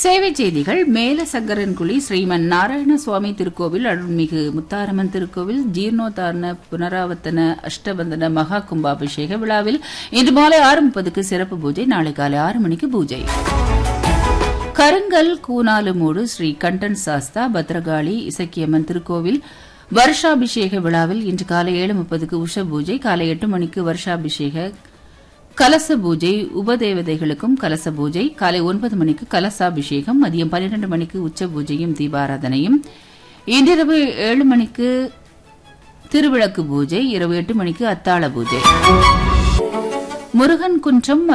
சேவை செய்திகள் மேலசங்கரன்குழி ஸ்ரீமன் நாராயண சுவாமி திருக்கோவில் அருள்மிகு முத்தாரம்மன் திருக்கோவில் ஜீர்ணோத்தாரண புனராவர்த்தன அஷ்டபந்தன மகா கும்பாபிஷேக விழாவில் இன்று மாலை ஆறு முப்பதுக்கு சிறப்பு பூஜை நாளை காலை ஆறு மணிக்கு பூஜை கருங்கல் கூனாலுமூடு ஸ்ரீ கண்டன் சாஸ்தா பத்ரகாளி இசக்கியம்மன் திருக்கோவில் வருஷாபிஷேக விழாவில் இன்று காலை ஏழு முப்பதுக்கு உஷ பூஜை காலை எட்டு மணிக்கு வருஷாபிஷேக கலச பூஜை உபதேவதைகளுக்கும் கலச பூஜை காலை ஒன்பது மணிக்கு கலசாபிஷேகம் மதியம் பன்னிரண்டு மணிக்கு உச்ச பூஜையும் தீபாராதனையும் இன்றிரவு ஏழு மணிக்கு திருவிளக்கு பூஜை இரவு எட்டு மணிக்கு அத்தாள பூஜை முருகன் குன்றம்